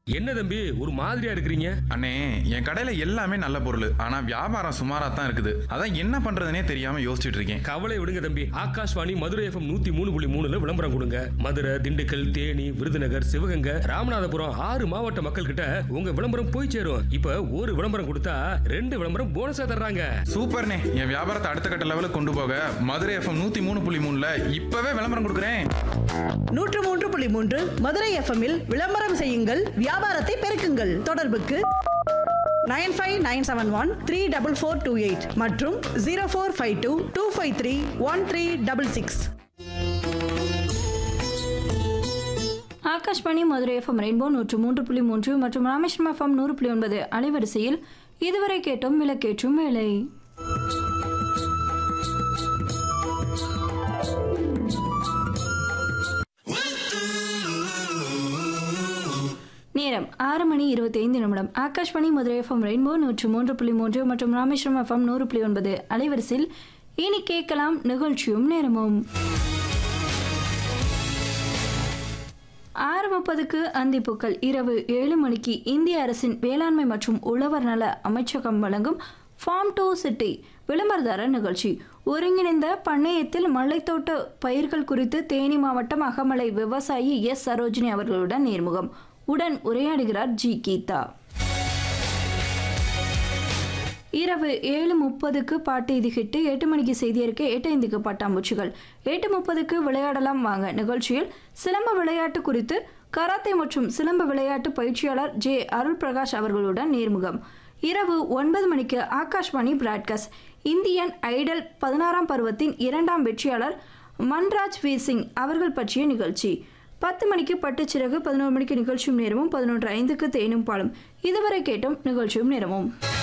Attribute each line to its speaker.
Speaker 1: என்ன தம்பி ஒரு மாதிரியா இருக்கிறீங்க
Speaker 2: அண்ணே என் கடையில எல்லாமே நல்ல பொருள் ஆனா வியாபாரம் சுமாரா தான் இருக்குது அதான் என்ன பண்றதுனே தெரியாம யோசிச்சுட்டு இருக்கேன்
Speaker 1: கவலை விடுங்க தம்பி ஆகாஷ்வாணி மதுரை எஃப்எம் நூத்தி மூணு புள்ளி மூணுல விளம்பரம் கொடுங்க மதுரை திண்டுக்கல் தேனி விருதுநகர் சிவகங்கை ராமநாதபுரம் ஆறு மாவட்ட மக்கள் கிட்ட உங்க விளம்பரம் போய் சேரும் இப்ப ஒரு விளம்பரம் கொடுத்தா ரெண்டு விளம்பரம் போனஸா தர்றாங்க
Speaker 2: சூப்பர்ண்ணே என் வியாபாரத்தை அடுத்த கட்ட லெவலுக்கு கொண்டு போக மதுரை எஃப்எம் நூத்தி மூணு புள்ளி மூணுல இப்பவே விளம்பரம் கொடுக்குறேன்
Speaker 3: நூற்று மூன்று புள்ளி மூன்று மதுரை எஃப்எம்மில் விளம்பரம் செய்யுங்கள் வியாபாரத்தை பெருக்குங்கள் தொடர்புக்கு nine five nine seven one three double four two eight மற்றும் zero four five two two five three one three double six
Speaker 4: Akashvani Madurai FM rainbow நூற்று மூன்று புள்ளி மூன்று மற்றும் ராமேஸ்வரம் எஃப்எம் நூறு புள்ளி ஒன்பது அலைவரிசையில் இதுவரை கேட்டோம் விளக்கேற்றும் வேலை நேரம் ஆறு மணி இருபத்தி ஐந்து நிமிடம் ஆகாஷ்வாணி மதுரை எஃப்எம் ரெயின்போ நூற்று மூன்று புள்ளி மூன்று மற்றும் ராமேஸ்வரம் எஃப்எம் நூறு புள்ளி ஒன்பது அலைவரிசையில் இனி கேட்கலாம் நிகழ்ச்சியும் நேரமும் ஆறு முப்பதுக்கு அந்திப்புக்கள் இரவு ஏழு மணிக்கு இந்திய அரசின் வேளாண்மை மற்றும் உழவர் நல அமைச்சகம் வழங்கும் ஃபார்ம் டு சிட்டி விளம்பரதார நிகழ்ச்சி ஒருங்கிணைந்த பண்ணையத்தில் மல்லைத்தோட்ட பயிர்கள் குறித்து தேனி மாவட்டம் அகமலை விவசாயி எஸ் சரோஜினி அவர்களுடன் நேர்முகம் உடன் உரையாடுகிறார் ஜி கீதா இரவு ஏழு முப்பதுக்கு பாட்டு இது ஹிட்டு எட்டு மணிக்கு செய்தி அறிக்கை எட்டு ஐந்துக்கு பட்டாம்பூச்சிகள் எட்டு முப்பதுக்கு விளையாடலாம் வாங்க நிகழ்ச்சியில் சிலம்ப விளையாட்டு குறித்து கராத்தே மற்றும் சிலம்ப விளையாட்டு பயிற்சியாளர் ஜே அருள் பிரகாஷ் அவர்களுடன் நேர்முகம் இரவு ஒன்பது மணிக்கு ஆகாஷ்வாணி பிராட்காஸ்ட் இந்தியன் ஐடல் பதினாறாம் பருவத்தின் இரண்டாம் வெற்றியாளர் மன்ராஜ் வீர் சிங் அவர்கள் பற்றிய நிகழ்ச்சி பத்து மணிக்கு பட்டுச்சிறகு பதினோரு மணிக்கு நிகழ்ச்சியும் நேரமும் பதினொன்று ஐந்துக்கு தேனும் பாலும் இதுவரை கேட்டோம் நிகழ்ச்சியும் நேரமும்